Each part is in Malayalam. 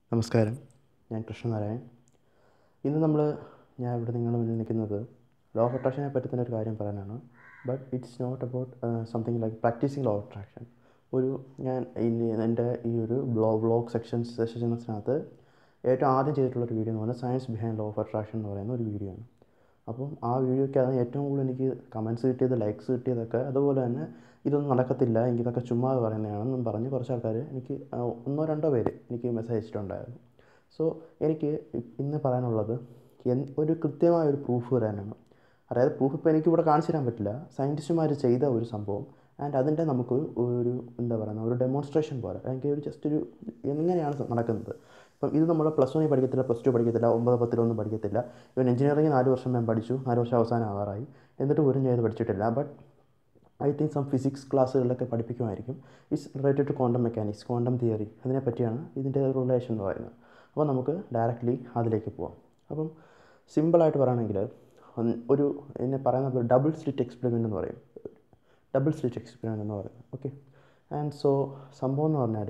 നമസ്കാരം ഞാൻ കൃഷ്ണനാരായൺ ഇന്ന് നമ്മൾ ഞാൻ ഇവിടെ നിങ്ങളുടെ മുന്നിൽ നിൽക്കുന്നത് ലോ ഓഫ് അട്രാക്ഷനെ പറ്റി തന്നെ ഒരു കാര്യം പറയാനാണ് but it's not about something like practising law of attraction ഒരു ഞാൻ ഇനി എൻ്റെ ഈ ഒരു ബ്ലോ വ്ളോഗ് സെക്ഷൻസ് സെഷൻസിനകത്ത് ഏറ്റവും ആദ്യം ചെയ്തിട്ടുള്ള ഒരു വീഡിയോ എന്ന് പറഞ്ഞാൽ science behind law of attraction എന്ന് പറയുന്ന ഒരു വീഡിയോ ആണ് അപ്പം ആ വീഡിയോയ്ക്ക് അത് ഏറ്റവും കൂടുതൽ എനിക്ക് കമൻറ്റ്സ് കിട്ടിയത് ലൈക്സ് കിട്ടിയതൊക്കെ അതുപോലെ തന്നെ ഇതൊന്നും നടക്കത്തില്ല എനിക്ക് ഇതൊക്കെ ചുമ്മാ പറയുന്നതാണെന്നും പറഞ്ഞ് കുറച്ച് ആൾക്കാർ എനിക്ക് ആ, ഒന്നോ രണ്ടോ പേര് എനിക്ക് മെസ്സേജ് അയച്ചിട്ടുണ്ടായിരുന്നു സോ എനിക്ക് ഇന്ന് പറയാനുള്ളത് എൻ- ഒരു കൃത്യമായ ഒരു പ്രൂഫ് തരാനാണ് അതായത് പ്രൂഫ് ഇപ്പോൾ എനിക്ക് ഇവിടെ കാണിച്ചു തരാൻ പറ്റില്ല സയൻറ്റിസ്റ്റുമാർ ചെയ്ത ഒരു സംഭവം ആൻഡ് അതിൻ്റെ നമുക്ക് ഒരു എന്താ പറയുക ഒരു ഡെമോൺസ്ട്രേഷൻ പോലെ അല്ലെങ്കിൽ ഒരു ജസ്റ്റ് ഒരു എങ്ങനെയാണ് സ- നടക്കുന്നത് ഇപ്പം ഇത് നമ്മൾ പ്ലസ് വണ്ണിൽ പഠിക്കത്തില്ല പ്ലസ് ടു പഠിക്കത്തില്ല ഒമ്പത് പത്തിലൊന്നും പഠിക്കത്തില്ല ഇവൻ എഞ്ചിനീയറിംഗ് നാല് വർഷം ഞാൻ പഠിച്ചു നാല് വർഷം അവസാനം ആവാറായി എന്നിട്ട് ഒരു ഞാൻ ഇത് പഠിച്ചിട്ടില്ല but I think some physics ക്ലാസ്സുകളിലൊക്കെ പഠിപ്പിക്കുമായിരിക്കും it's related to quantum mechanics quantum theory അതിനെ പറ്റിയാണ് ഇതിൻ്റെ റിലേഷൻ എന്ന് പറയുന്നത് അപ്പോൾ നമുക്ക് ഡയറക്റ്റ്ലി അതിലേക്ക് പോവാം അപ്പം സിമ്പിളായിട്ട് പറയുകയാണെങ്കിൽ ഒന്ന് ഒരു എന്നെ പറയുന്ന ഡബിൾ സ്ലിറ്റ് എക്സ്പെരിമെൻ്റ് എന്ന് പറയും ഡബിൾ സ്ലിറ്റ് എക്സ്പെരിമെൻ്റ് എന്ന് പറയുന്നത് ഓക്കെ ആൻഡ് സോ സംഭവം എന്ന് പറഞ്ഞാൽ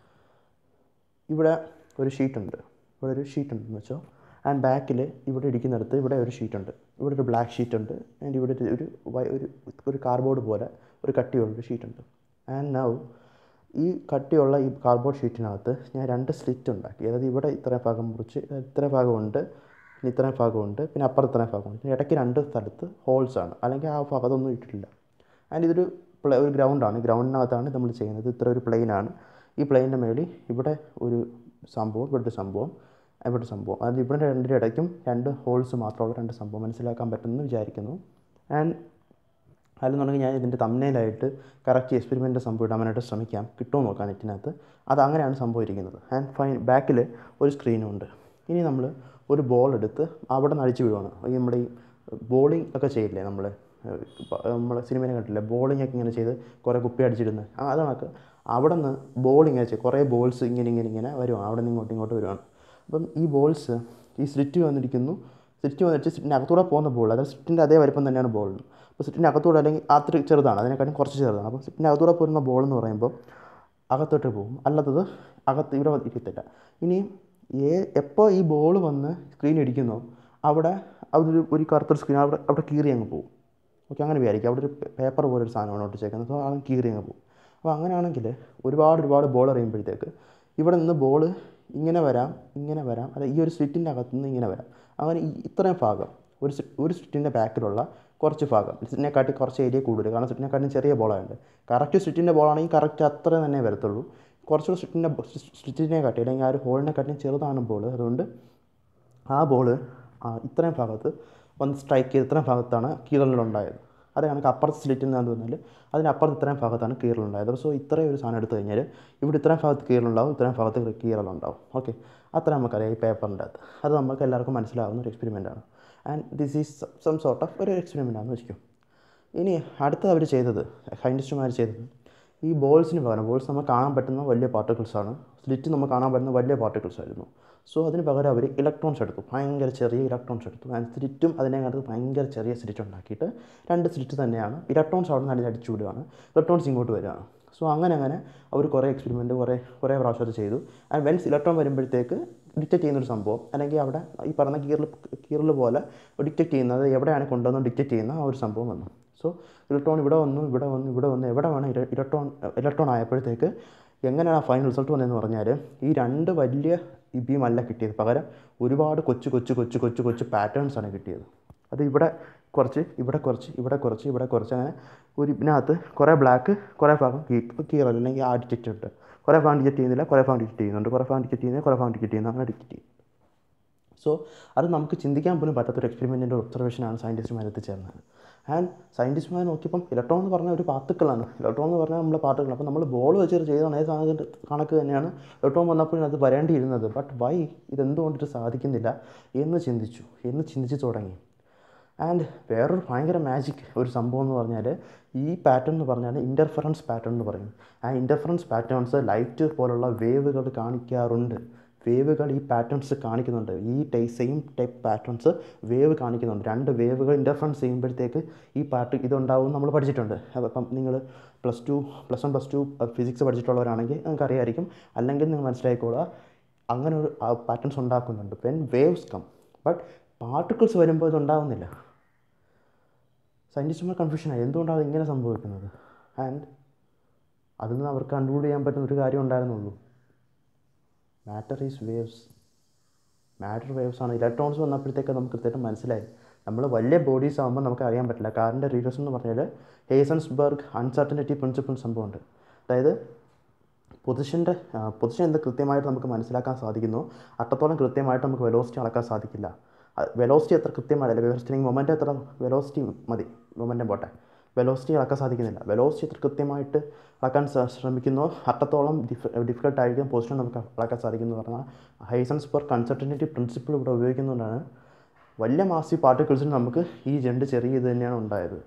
ഇവിടെ ഒരു ഷീറ്റ് ഉണ്ട് ഇവിടെ ഒരു ഷീറ്റ് ഉണ്ടെന്ന് വെച്ചോ ആൻഡ് ബാക്കിൽ ഇവിടെ ഇരിക്കുന്നിടത്ത് ഇവിടെ ഒരു ഷീറ്റ് ഉണ്ട് ഇവിടെ ഒരു ബ്ലാക്ക് ഷീറ്റ് ഉണ്ട് ആൻഡ് ഇവിടെ ഒരു- ഒരു വൈ- ഒരു ഒരു കാർഡ്ബോർഡ് പോലെ ഒരു കട്ടിയുള്ള ഒരു ഷീറ്റ് ഉണ്ട് ആൻഡ് നൗ ഈ കട്ടിയുള്ള ഈ കാർഡ്ബോർഡ് ഷീറ്റിനകത്ത് ഞാൻ രണ്ട് സ്ലിറ്റ് ഉണ്ടാക്കി അതായത് ഇവിടെ ഇത്രയും ഭാഗം മുറിച്ച് ഇത്രയും ഭാഗമുണ്ട് പിന്നെ ഇത്രയും ഭാഗമുണ്ട് പിന്നെ അപ്പുറത്ത് ഇത്രയും ഭാഗമുണ്ട് പിന്നെ ഇടയ്ക്ക് രണ്ട് സ്ഥലത്ത് ഹോൾസ് ആണ് അല്ലെങ്കിൽ ആ ഭാഗത്തൊന്നും ഇട്ടിട്ടില്ല ആൻഡ് ഇതൊരു പ്ലേ ഒരു ഗ്രൗണ്ടാണ് ഗ്രൗണ്ടിനകത്താണ് നമ്മൾ ചെയ്യുന്നത് ഇത്ര ഒരു പ്ലെയിനാണ് ഈ പ്ലെയിൻ്റെ മേളിൽ ഇവിടെ ഒരു സംഭവം ഇവിടെ ഒരു സംഭവം ഇവിടെ ഒരു സംഭവം അത് ഇവിടെ രണ്ടിൻ്റെ ഇടയ്ക്കും രണ്ട് ഹോൾസ് മാത്രമുള്ള രണ്ട് സംഭവം മനസ്സിലാക്കാൻ പറ്റുമെന്ന് വിചാരിക്കുന്നു ആൻഡ് അല്ലെന്നുണ്ടെങ്കിൽ ഞാൻ ഇതിൻ്റെ തമ്മനയിലായിട്ട് കറക്റ്റ് എക്സ്പെരിമെൻ്റ് സംഭവം ഇടാനായിട്ട് ശ്രമിക്കാം കിട്ടുമോ നോക്കാം നെറ്റിനകത്ത് അത് അങ്ങനെയാണ് സംഭവം ഇരിക്കുന്നത് ആൻഡ് ഫൈൻ ബാക്കിൽ ഒരു സ്ക്രീനും ഉണ്ട് ഇനി നമ്മൾ ഒരു ബോൾ എടുത്ത് അവിടെ നിന്ന് അടിച്ച് വിടുവാണ് ഈ നമ്മുടെ ഈ ബോളിംഗ് ഒക്കെ ചെയ്യില്ലേ നമ്മൾ നമ്മൾ സിനിമയിൽ കണ്ടില്ലേ ബോളിംഗ് ഒക്കെ ഇങ്ങനെ ചെയ്ത് കുറേ കുപ്പി അടിച്ചിടുന്നത് ആ അത് കണക്ക് അവിടെ നിന്ന് ബോളിംഗ് ചെയ്ത് കുറേ ബോൾസ് ഇങ്ങനെ ഇങ്ങനെ ഇങ്ങനെ വരുവാണ് അവിടെ നിന്ന് ഇങ്ങോട്ട് ഇങ്ങോട്ട് വരുവാണ് അപ്പം ഈ ബോൾസ് ഈ സ്ലിറ്റ് വന്നിരിക്കുന്നു സ്ലിറ്റ് വന്നിട്ട് സ്ലിറ്റിൻ്റെ അകത്തൂടെ പോകുന്ന ബോൾ അതായത് സ്ലിറ്റിൻ്റെ അതേ വലിപ്പം തന്നെയാണ് ബോൾ അപ്പോൾ സ്ലിറ്റിൻ്റെ അകത്തൂടെ അല്ലെങ്കിൽ അത്ര ചെറുതാണ് അതിനെക്കാട്ടും കുറച്ച് ചെറുതാണ് അപ്പോൾ സ്ലിറ്റിൻ്റെ അകത്തൂടെ പോരുന്ന ബോൾ എന്ന് പറയുമ്പോൾ അകത്തോട്ട് പോകും അല്ലാത്തത് അകത്ത് ഇവിടെ ഇരിക്കത്തില്ല ഇനി ഏ എപ്പോൾ ഈ ബോൾ വന്ന് സ്ക്രീൻ ഇടിക്കുന്നോ അവിടെ അതൊരു ഒരു കറുത്തൊരു സ്ക്രീൻ അവിടെ അവിടെ കീറി അങ്ങ് പോകും ഓക്കെ അങ്ങനെ വിചാരിക്കും അവിടെ ഒരു പേപ്പർ പോലെ ഒരു സാധനമാണ് ഒട്ടിച്ചേക്കുന്നത് സോ അത് കീറി അങ്ങ് പോകും അപ്പോൾ അങ്ങനെയാണെങ്കിൽ ഒരുപാട് ഒരുപാട് ബോൾ എറിയുമ്പോഴത്തേക്ക് ഇവിടെ നിന്ന് ബോൾ ഇങ്ങനെ വരാം ഇങ്ങനെ വരാം അല്ല ഈ ഒരു സ്ലിറ്റിൻ്റെ അകത്ത് നിന്ന് ഇങ്ങനെ വരാം അങ്ങനെ ഈ ഇത്രയും ഭാഗം ഒരു സ്ലി- ഒരു സ്ലിറ്റിൻ്റെ ബാക്കിലുള്ള കുറച്ച് ഭാഗം സ്ലിറ്റിനെക്കാട്ടി കുറച്ച് ഏരിയ കൂടുതൽ കാരണം സ്ലിറ്റിനെക്കാട്ടും ചെറിയ ബോളായുണ്ട് കറക്റ്റ് സ്ലിറ്റിൻ്റെ ബോളാണെങ്കിൽ കറക്റ്റ് അത്ര തന്നെ വരത്തുള്ളൂ കുറച്ചുകൂടെ സ്ലിറ്റിൻ്റെ സ്ലിറ്റിനെ കാട്ടി അല്ലെങ്കിൽ ആ ഒരു ഹോളിനെ കാട്ടിയും ചെറുതാണ് ബോൾ അതുകൊണ്ട് ആ ബോൾ ഇത്രയും ഭാഗത്ത് വന്ന് സ്ട്രൈക്ക് ചെയ്ത് ഇത്രയും ഭാഗത്താണ് കീറലുണ്ടായത് അത് കണക്ക് അപ്പുറത്ത് സ്ലിറ്റിൽ നിന്നാന്ന് പറഞ്ഞാൽ അതിനപ്പുറത്ത് ഇത്രയും ഭാഗത്താണ് കീറലുണ്ടായത് സോ ഇത്രയും ഒരു സാധനം എടുത്തു കഴിഞ്ഞാൽ ഇവിടെ ഇത്രയും ഭാഗത്ത് കീറലുണ്ടാവും ഇത്രയും ഭാഗത്ത് കീറലുണ്ടാവും ഓക്കെ അത്ര നമുക്കറിയാം ഈ പേപ്പറിൻ്റെ അകത്ത് അത് നമുക്ക് എല്ലാവർക്കും മനസ്സിലാവുന്ന ഒരു എക്സ്പെരിമെൻ്റ് ആണ് and this is some sort of ഒരു എക്സ്പെരിമെൻ്റ് ആണെന്ന് വെച്ചിരിക്കും ഇനി അടുത്തത് അവർ ചെയ്തത് സയൻറ്റിസ്റ്റുമാർ ചെയ്തത് ഈ ബോൾസിന് പകരം ബോൾസ് നമുക്ക് കാണാൻ പറ്റുന്ന വലിയ പാർട്ടിക്കിൾസ് ആണ് സ്ലിറ്റ് നമുക്ക് കാണാൻ പറ്റുന്ന വലിയ പാർട്ടിക്കിൾസ് ആയിരുന്നു സോ അതിന് പകരം അവർ ഇലക്ട്രോൺസ് എടുത്തു ഭയങ്കര ചെറിയ ഇലക്ട്രോൺസ് എടുത്തു ആൻഡ് സ്ലിറ്റും അതിനകത്ത് ഭയങ്കര ചെറിയ സ്ലിറ്റ് ഉണ്ടാക്കിയിട്ട് രണ്ട് സ്ലിറ്റ് തന്നെയാണ് ഇലക്ട്രോൺസ് അവിടെ നിന്ന് അടിച്ച് വിടുകയാണ് ഇലക്ട്രോൺസ് ഇങ്ങോട്ട് വരികയാണ് സോ അങ്ങനെ അങ്ങനെ അവർ കുറേ എക്സ്പെരിമെൻറ്റ് കുറേ കുറേ പ്രാവശ്യം അത് ചെയ്തു ആൻഡ് വെൻസ് ഇലക്ട്രോൺ വരുമ്പോഴത്തേക്ക് ഡിറ്റക്ട് ചെയ്യുന്നൊരു സംഭവം അല്ലെങ്കിൽ അവിടെ ഈ പറഞ്ഞ കീറൽ കീറൽ പോലെ ഡിറ്റക്ട് ചെയ്യുന്നത് എവിടെയാണ് കൊണ്ടുവന്ന് ഡിറ്റക്ട് ചെയ്യുന്ന ആ ഒരു സംഭവം വന്നു സോ ഇലക്ട്രോൺ ഇവിടെ വന്നു ഇവിടെ വന്നു ഇവിടെ വന്നു എവിടെ വേണം ഇലക്ട്രോൺ ഇലക്ട്രോൺ ആയപ്പോഴത്തേക്ക് എങ്ങനെയാണ് ഫൈനൽ റിസൾട്ട് വന്നതെന്ന് പറഞ്ഞാൽ ഈ രണ്ട് വലിയ ബീം അല്ല കിട്ടിയത് പകരം ഒരുപാട് കൊച്ചു കൊച്ചു കൊച്ചു കൊച്ചു കൊച്ചു പാറ്റേൺസ് ആണ് കിട്ടിയത് അത് ഇവിടെ കുറച്ച് ഇവിടെ കുറച്ച് ഇവിടെ കുറച്ച് ഇവിടെ കുറച്ച് അങ്ങനെ ഒരു ഇതിനകത്ത് കുറേ ബ്ലാക്ക് കുറേ ഭാഗം കീ കീറൽ അല്ലെങ്കിൽ ആ ഡിറ്റക്റ്റ് ഉണ്ട് കുറേ ഭാഗം ഡിറ്റക്റ്റ് ചെയ്യുന്നില്ല കുറേ ഭാഗം ഡിറ്റക്റ്റ് ചെയ്യുന്നുണ്ട് കുറേ ഭാഗം ഡിറ്റക്റ്റ് ചെയ്യുന്നില്ല കുറേ ഭാഗം ഡിറ്റക്റ്റ് ചെയ്യുന്നു അങ്ങനെ ഡിറ്റക്റ്റ് ചെയ്യും സോ അത് നമുക്ക് ചിന്തിക്കാൻ പോലും പറ്റാത്തൊരു എക്സ്പെരിമെൻറ്റിൻ്റെ ഒബ്സർവേഷനാണ് സയൻറ്റിസ്റ്റുമാർ എത്തിച്ചേർന്നത് ആൻഡ് സയൻറ്റിസ്റ്റുമാർ നോക്കിയപ്പം ഇലക്ട്രോൺ എന്ന് പറഞ്ഞാൽ ഒരു പാർട്ടിക്കിളാണ് ഇലക്ട്രോൺ എന്ന് പറഞ്ഞാൽ നമ്മൾ പാർട്ടിക്കിൾ അപ്പോൾ നമ്മൾ ബോൾ വെച്ചിട്ട് ചെയ്താണ് ഏത് സാധനത്തിൻ്റെ കണക്ക് തന്നെയാണ് ഇലക്ട്രോൺ വന്നപ്പോഴും അത് വരേണ്ടിയിരുന്നത് ബട്ട് വൈ ഇതെന്തുകൊണ്ടിട്ട് സാധിക്കുന്നില്ല എന്ന് ചിന്തിച്ചു എന്ന് ചിന്തിച്ച് തുടങ്ങി ആൻഡ് വേറൊരു ഭയങ്കര മാജിക് ഒരു സംഭവം എന്ന് പറഞ്ഞാൽ ഈ പാറ്റേൺ എന്ന് പറഞ്ഞാൽ ഇൻ്റർഫറൻസ് പാറ്റേൺ എന്ന് പറയും ആ ഇൻ്റർഫറൻസ് പാറ്റേൺസ് ലൈറ്റ് പോലുള്ള വേവുകൾ കാണിക്കാറുണ്ട് വേവുകൾ ഈ പാറ്റേൺസ് കാണിക്കുന്നുണ്ട് ഈ ടൈ സെയിം ടൈപ്പ് പാറ്റേൺസ് വേവ് കാണിക്കുന്നുണ്ട് രണ്ട് വേവുകൾ ഇൻ്റർഫറൻസ് ചെയ്യുമ്പോഴത്തേക്ക് ഈ പാട്ട് ഇതുണ്ടാവും നമ്മൾ പഠിച്ചിട്ടുണ്ട് അപ്പം നിങ്ങൾ plus two plus one plus two physics പഠിച്ചിട്ടുള്ളവരാണെങ്കിൽ നിങ്ങൾക്ക് അറിയാമായിരിക്കും അല്ലെങ്കിൽ നിങ്ങൾ മനസ്സിലാക്കിക്കോളുക അങ്ങനെ ഒരു പാറ്റേൺസ് ഉണ്ടാക്കുന്നുണ്ട് when waves come but particles വരുമ്പോൾ ഇത് ഉണ്ടാകുന്നില്ല സയൻറ്റിസ്റ്റുമാർ കൺഫ്യൂഷനായി എന്തുകൊണ്ടാണ് അത് ഇങ്ങനെ സംഭവിക്കുന്നത് ആൻഡ് അതിൽ നിന്ന് അവർക്ക് കൺക്ലൂഡ് ചെയ്യാൻ പറ്റുന്ന ഒരു കാര്യം ഉണ്ടായിരുന്നുള്ളൂ matter is waves matter waves ആണ് ഇലക്ട്രോൺസ് വന്നപ്പോഴത്തേക്ക് നമുക്ക് കൃത്യമായിട്ട് മനസ്സിലായി നമ്മൾ വലിയ ബോഡീസ് ആകുമ്പോൾ നമുക്ക് അറിയാൻ പറ്റില്ല കാറിൻ്റെ റീസൺ എന്ന് പറഞ്ഞാൽ ഹേസൺസ്ബർഗ് അൺസർട്ടനിറ്റി പ്രിൻസിപ്പിൾ സംഭവമുണ്ട് അതായത് പൊസിഷൻ്റെ പൊസിഷൻ എന്ത് കൃത്യമായിട്ട് നമുക്ക് മനസ്സിലാക്കാൻ സാധിക്കുന്നു അത്രത്തോളം കൃത്യമായിട്ട് നമുക്ക് വെലോസിറ്റി അളക്കാൻ സാധിക്കില്ല വെലോസിറ്റി എത്ര കൃത്യമായില്ല വെലോസിറ്റിങ് മൊമെൻ്റ് എത്ര വെലോസിറ്റി മതി മൊമെൻറ്റം പോട്ടെ വെലോസിറ്റി അളക്കാൻ സാധിക്കുന്നില്ല വെലോസിറ്റി എത്ര കൃത്യമായിട്ട് അളക്കാൻ സ- ശ്രമിക്കുന്നോ അത്രത്തോളം ഡിഫ് ഡിഫിക്കൽട്ട് ആയിരിക്കും പൊസിഷൻ നമുക്ക് അളക്കാൻ സാധിക്കുന്നു എന്ന് പറഞ്ഞാൽ ഹൈസൻസ് പെർ കൺസർട്ടനിറ്റി പ്രിൻസിപ്പിൾ ഇവിടെ ഉപയോഗിക്കുന്നതുകൊണ്ടാണ് വലിയ മാസി പാർട്ടിക്കിൾസിന് നമുക്ക് ഈ രണ്ട് ചെറിയ ഇത് തന്നെയാണ് ഉണ്ടായത്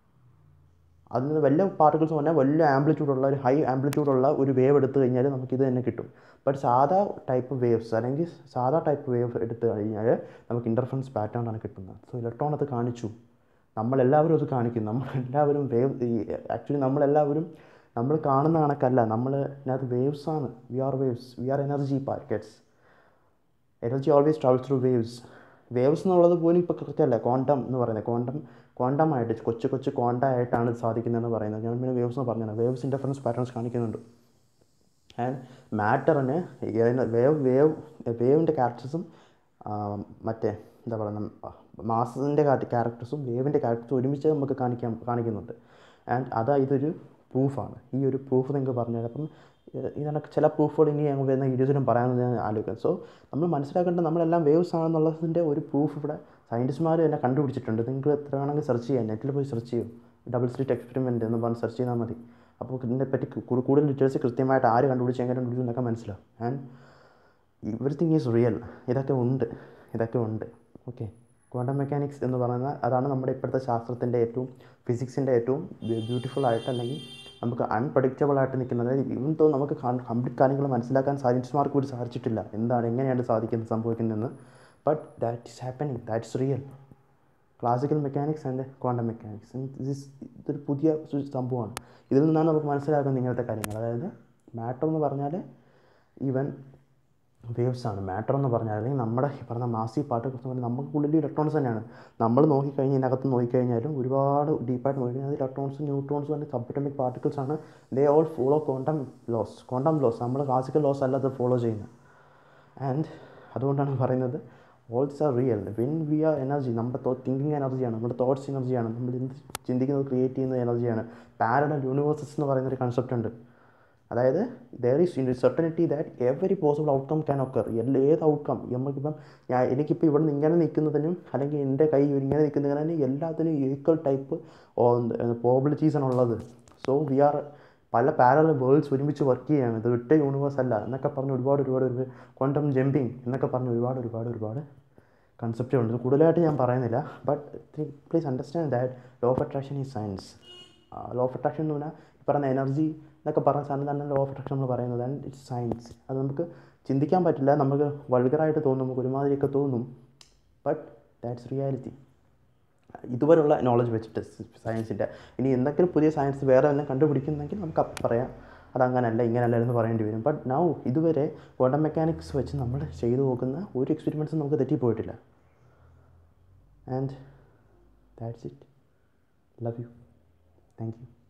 അതിൽ നിന്ന് വലിയ പാർട്ടിക്കിൾസ് പറഞ്ഞാൽ വലിയ ആംപ്ലിറ്റ്യൂഡുള്ള ഒരു ഹൈ ആംപ്ലിറ്റ്യൂഡുള്ള ഒരു വേവ് എടുത്തു കഴിഞ്ഞാൽ നമുക്കിത് തന്നെ കിട്ടും ബട്ട് സാധാ ടൈപ്പ് വേവ്സ് അല്ലെങ്കിൽ സാധാ ടൈപ്പ് വേവ് എടുത്തു കഴിഞ്ഞാൽ നമുക്ക് ഇൻ്റർഫറൻസ് പാറ്റേൺ ആണ് കിട്ടുന്നത് സോ ഇലക്ട്രോൺ അത് കാണിച്ചു നമ്മളെല്ലാവരും അത് കാണിക്കും നമ്മളെല്ലാവരും വേവ് ആക്ച്വലി നമ്മളെല്ലാവരും നമ്മൾ കാണുന്ന കണക്കല്ല നമ്മൾ ഇതിനകത്ത് വേവ്സ് ആണ് we are waves we are energy packets energy always travel through waves waves എന്നുള്ളത് പോലും ഇപ്പോൾ കൃത്യമല്ല ക്വാണ്ടം എന്ന് പറയുന്നത് ക്വാണ്ടം ക്വാണ്ടം ആയിട്ട് കൊച്ചു കൊച്ചു ക്വാണ്ട ആയിട്ടാണ് ഇത് സാധിക്കുന്നതെന്ന് പറയുന്നത് ഞാൻ പിന്നെ വേവ്സ് എന്ന് പറഞ്ഞത് വേവ്സ് ഇൻ്റർഫറൻസ് പാറ്റേൺസ് കാണിക്കുന്നുണ്ട് ആൻഡ് മാറ്ററിന് വേവ് വേവ് വേവിൻ്റെ ക്യാരക്ടേഴ്സും മറ്റേ എന്താ പറയുക മാസത്തിൻ്റെ ക്യാരക്ടേഴ്സും വേവിൻ്റെ ക്യാരക്ടേഴ്സും ഒരുമിച്ച് നമുക്ക് കാണിക്കാൻ കാണിക്കുന്നുണ്ട് ആൻഡ് അതാ ഇതൊരു പ്രൂഫാണ് ഈ ഒരു പ്രൂഫ് നിങ്ങൾക്ക് പറഞ്ഞുതരാം അപ്പം ഏഹ് ഇതിനൊക്കെ ചില പ്രൂഫുകൾ ഇനി ഞങ്ങൾ വരുന്ന വീഡിയോസിലും പറയാമെന്ന് ഞാൻ ആലോചിക്കാം സോ നമ്മൾ മനസ്സിലാക്കേണ്ടത് നമ്മളെല്ലാം വേവ്സ് ആണെന്നുള്ളതിൻ്റെ ഒരു പ്രൂഫ് ഇവിടെ സയൻറ്റിസ്റ്റുമാർ തന്നെ കണ്ടുപിടിച്ചിട്ടുണ്ട് നിങ്ങൾക്ക് എത്ര വേണമെങ്കിൽ സെർച്ച് ചെയ്യാം നെറ്റിൽ പോയി സെർച്ച് ചെയ്യും ഡബിൾ സ്ലിറ്റ് എക്സ്പെരിമെൻറ്റ് എന്ന് പറഞ്ഞ് സെർച്ച് ചെയ്താൽ മതി അപ്പോൾ ഇതിനെപ്പറ്റി കൂ- കൂടുതൽ ഡീറ്റെയിൽസ് കൃത്യമായിട്ട് ആര് കണ്ടുപിടിച്ച് എങ്ങനെ കണ്ടുപിടിച്ചു എന്നൊക്കെ മനസ്സിലാവും ആൻഡ് എവറിത്തിങ് ഈസ് റിയൽ ഇതൊക്കെ ഉണ്ട് ഇതൊക്കെ ഉണ്ട് ഓക്കെ ക്വാണ്ടം മെക്കാനിക്സ് എന്ന് പറയുന്ന അതാണ് നമ്മുടെ ഇപ്പോഴത്തെ ശാസ്ത്രത്തിൻ്റെ ഏറ്റവും ഫിസിക്സിൻ്റെ ഏറ്റവും ബ്യൂട്ടിഫുൾ ആയിട്ട് അല്ലെങ്കിൽ നമുക്ക് അൺപ്രഡിക്റ്റബിൾ ആയിട്ട് നിൽക്കുന്നത് ഇവൻ തോ നമുക്ക് കംപ്ലീറ്റ് കാര്യങ്ങൾ മനസ്സിലാക്കാൻ സയൻറ്റിസ്റ്റുമാർക്ക് കൂടി സാധിച്ചിട്ടില്ല എന്താണ് എങ്ങനെയാണ് സാധിക്കുന്നത് സംഭവിക്കുന്നതെന്ന് but that is happening that is real classical mechanics and quantum mechanics this ഇതൊരു പുതിയ ഒരു സംഭവമാണ് ഇതിൽ നിന്നാണ് നമുക്ക് മനസ്സിലാക്കുന്നത് ഇങ്ങനത്തെ കാര്യങ്ങൾ അതായത് മാറ്റർ എന്ന് പറഞ്ഞാൽ ഈവൻ വേവ്സ് ആണ് മാറ്റർ എന്ന് പറഞ്ഞാൽ അല്ലെങ്കിൽ നമ്മുടെ ഈ പറഞ്ഞ മാസി പാർട്ടിക്കിൾസ് എന്ന് പറഞ്ഞാൽ നമുക്കുള്ളിൽ ഇലക്ട്രോൺസ് തന്നെയാണ് നമ്മൾ നോക്കിക്കഴിഞ്ഞാൽ ഇതിനകത്ത് നോക്കിക്കഴിഞ്ഞാലും ഒരുപാട് ഡീപ്പായിട്ട് നോക്കിക്കഴിഞ്ഞാൽ ഇലക്ട്രോൺസും ന്യൂട്രോൺസും തന്നെ സബ്റ്റമിക് പാർട്ടിക്കിൾസ് ആണ് they all follow quantum laws quantum laws നമ്മൾ ക്ലാസിക്കൽ ലോസ് അല്ല അത് ഫോളോ ചെയ്യുന്നത് ആൻഡ് അതുകൊണ്ടാണ് പറയുന്നത് all this are real when we are energy നമ്മുടെ തിങ്കിങ് എനർജിയാണ് നമ്മുടെ തോട്ട്സ് എനർജിയാണ് നമ്മൾ എന്ത് ചിന്തിക്കുന്നത് ക്രിയേറ്റ് ചെയ്യുന്ന എനർജിയാണ് പാരഡൽ യൂണിവേഴ്സസ് എന്ന് പറയുന്നൊരു കൺസെപ്റ്റ് ഉണ്ട് അതായത് there is uncertainty that every possible outcome can occur എല്ലാ ഏത് ഔട്ട്കം നമുക്കിപ്പം ഞാൻ എനിക്കിപ്പോൾ ഇവിടെ നിന്ന് ഇങ്ങനെ നിൽക്കുന്നതിനും അല്ലെങ്കിൽ എൻ്റെ കൈ ഇങ്ങനെ നിൽക്കുന്നതിനും എല്ലാത്തിനും ഈക്വൽ ടൈപ്പ് പ്രോബിലിറ്റീസ് ആണ് ഉള്ളത് സോ വി ആർ പല പാരല വേൾഡ്സ് ഒരുമിച്ച് വർക്ക് ചെയ്യുകയാണ് ഇത് ഒറ്റ യൂണിവേഴ്സ് അല്ല എന്നൊക്കെ പറഞ്ഞ് ഒരുപാട് ഒരുപാട് ഒരു ക്വാണ്ടം ജമ്പിങ് എന്നൊക്കെ പറഞ്ഞ് ഒരുപാട് ഒരുപാട് ഒരുപാട് കൺസെപ്റ്റുണ്ട് ഇത് കൂടുതലായിട്ട് ഞാൻ പറയുന്നില്ല but please understand that law of attraction is science law of attraction എന്ന് പറഞ്ഞാൽ ഈ പറഞ്ഞ എനർജി എന്നൊക്കെ പറഞ്ഞ സാധനം തന്നെ ലോ ഓഫ് അട്രാക്ഷൻ നമ്മൾ പറയുന്നത് ആൻഡ് ഇറ്റ്സ് സയൻസ് അത് നമുക്ക് ചിന്തിക്കാൻ പറ്റില്ല നമുക്ക് വൾഗറായിട്ട് തോന്നും നമുക്ക് ഒരുമാതിരിയൊക്കെ തോന്നും ബട്ട് ദാറ്റ്സ് റിയാലിറ്റി ഇതുവരെയുള്ള നോളജ് വെച്ചിട്ട് സയൻസിൻ്റെ ഇനി എന്തെങ്കിലും പുതിയ സയൻസ് വേറെ വല്ലതും കണ്ടുപിടിക്കുന്നെങ്കിൽ നമുക്ക് അപ്പം പറയാം അതങ്ങനല്ല ഇങ്ങനല്ല എന്ന് പറയേണ്ടി വരും ബട്ട് നൗ ഇതുവരെ ക്വാണ്ടം മെക്കാനിക്സ് വെച്ച് നമ്മൾ ചെയ്തു നോക്കുന്ന ഒരു എക്സ്പെരിമെൻറ്റ്സും നമുക്ക് തെറ്റിപ്പോയിട്ടില്ല and that's it love you thank U